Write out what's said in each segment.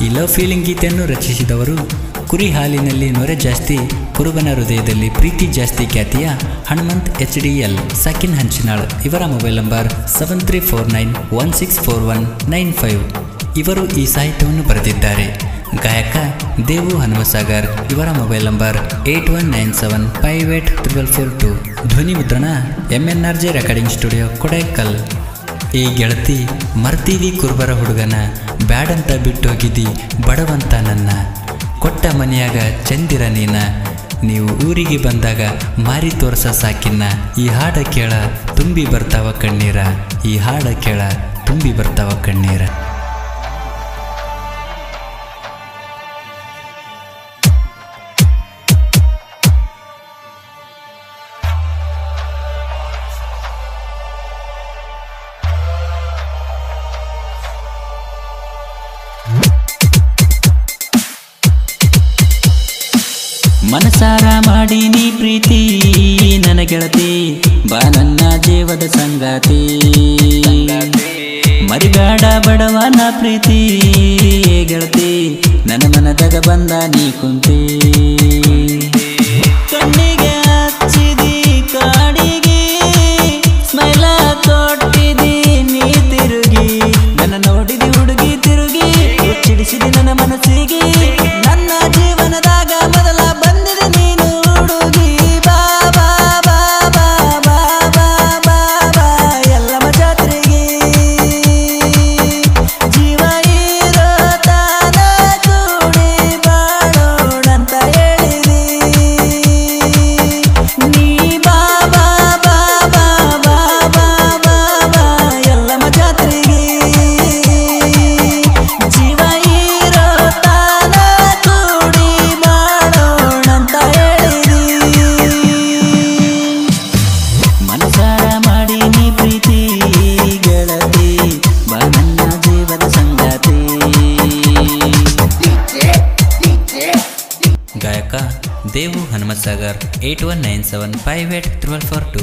love feeling ಗೀತೆಯನ್ನು ರಚಿಸಿದವರು ಕುರಿ ಹಾಲಿನಲ್ಲಿ ನೊರೆ ಜಾಸ್ತಿ ಕುರುಬನ ಹೃದಯದಲ್ಲಿ ಪ್ರೀತಿ ಜಾಸ್ತಿ ಖ್ಯಾತಿಯ ಹನುಮಂತ್ ಎಚ್ ಡಿ ಎಲ್ ಸಕಿನ್ ಹಂಚಿನಾಳ್ ಇವರ mobile number seven three four nine one six four one nine five ಇವರು ಈ ಸಾಹಿತ್ಯವನ್ನು ಬರೆದಿದ್ದಾರೆ ಗಾಯಕ ದೇವು ಹನುಮಸಾಗರ್ ಇವರ mobile number eight one nine seven five eight triple four two ಧ್ವನಿ ಮುದ್ರಣ M N R J recording studio Kodaikal ಈ ಗೆಳತಿ ಮರ್ತೀವಿ ಕುರ್ಬರ ಹುಡುಗನ ಬ್ಯಾಡಂತ ಬಿಟ್ಟೋಗಿದ್ದಿ ಬಡವಂತ ನನ್ನ ಕೊಟ್ಟ ಮನೆಯಾಗ ಚಂದಿರ ನೀನ ನೀವು ಊರಿಗೆ ಬಂದಾಗ ಮಾರಿ ತೋರ್ಸ ಸಾಕಿನ್ನ ಈ ಹಾಡ ಕೇಳ ತುಂಬಿ ಬರ್ತಾವ ಕಣ್ಣೀರ ಈ ಹಾಡ ಕೇಳ ತುಂಬಿ ಬರ್ತಾವ ಕಣ್ಣೀರ ಮನಸಾರ ಮಾಡಿ ನೀ ಪ್ರೀತಿ ನನ್ನ ಗೆಳತಿ ಬಾ ನನ್ನ ಜೀವದ ಸಂಗಾತಿ ಮರಿಬೇಡ ಬಡವನ ಪ್ರೀತಿ ಗೆಳತಿ ನನ್ನ ಮನದಾಗ ಬಂದ ನೀ ಕುಂತಿ ಕಣ್ಣಿಗೆ ಹಚ್ಚಿದಿ ಕಾಡಿಗೆ ಸ್ಮೈಲ ಕೊಟ್ಟಿದಿ ನೀ ತಿರುಗಿ ನನ್ನ ನೋಡಿದಿ ಹುಡುಗಿ ತಿರುಗಿ ಚಿಡಿಸಿದಿ ನನ್ನ ಮನಸ್ಸಿಗೆ ನನ್ನ ಜೀವನದಾಗ ಮೊದಲ ಬಂದಿದೆ ನೀನು ಹುಡುಗಿ ಬಾ ಬಾ ಬಾ ಬಾ ಬಾ ಬಾ ಬಾ ಬಾ ಎಲ್ಲಮ್ಮ ಜಾತ್ರೆಗೆ ಜೀವ ಇರೋ ತಾನ ಕೂಡಿ ಬಾಳೋಣಂತ ಹೇಳಿದಿ ನೀ ಬಾ ಬಾ ಬಾ ಬಾ ಬಾ ಬಾ ಬಾ ಬಾ ಎಲ್ಲಮ್ಮ ಜಾತ್ರೆಗೆ ಜೀವ ಇರೋ ತಾನ ಕೂಡಿ ಮಾಡೋಣಂತ ಹೇಳಿದಿ ಮನಸಾರ ಮಾಡಿ ನೀ ಪ್ರೀತಿ ಗೆಳತಿ ಬಾ ನನ್ನ ಜೀವದ ಸಂಗಾತಿ ಗಾಯಕ Devu Hanumasagar eight one nine seven five eight triple four two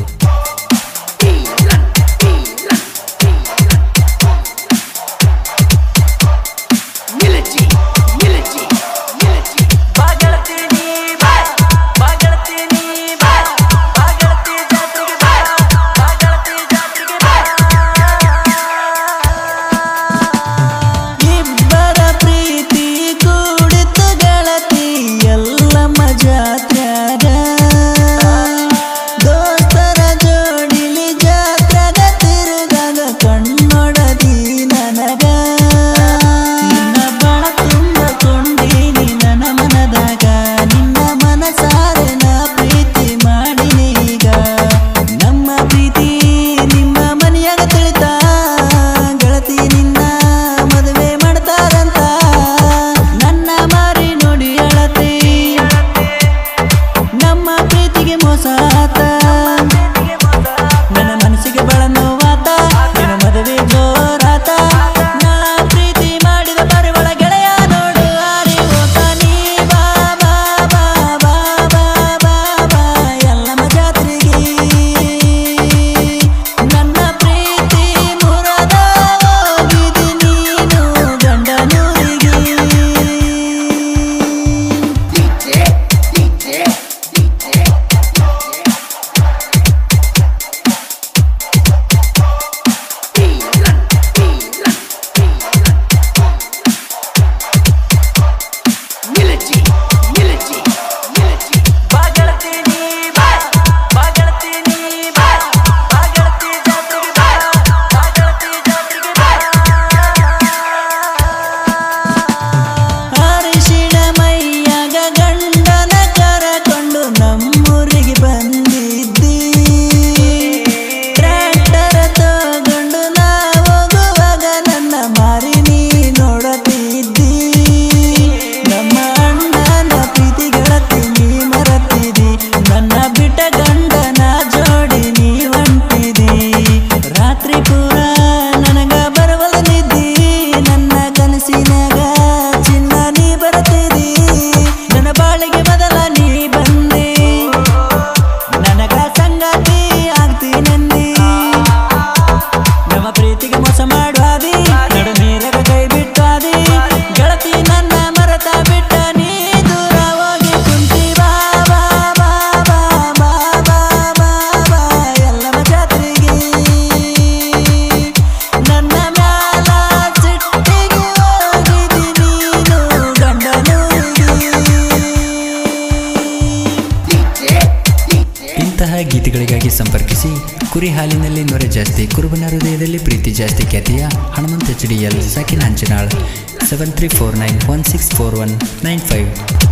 ಇಬ್ಬರ ಪ್ರೀತಿ ಕೂಡಿತು ಗೆಳತಿ ಎಲ್ಲಮ್ಮ ಜಾತ್ರ್ಯಾಗ ದೋಸ್ತರ ಜೋ ಸಂಪರ್ಕಿಸಿ ಕುರಿ ಹಾಲಿನಲ್ಲಿ ನೊರೆ ಜಾಸ್ತಿ ಕುರುಬನ ಹೃದಯದಲ್ಲಿ ಪ್ರೀತಿ ಜಾಸ್ತಿ ಖ್ಯಾತಿಯ ಹನುಮಂತ್ ಎಚ್ ಡಿ ಎಲ್ ಸಾಕಿನ Hanchinal seven three four nine one six four one nine five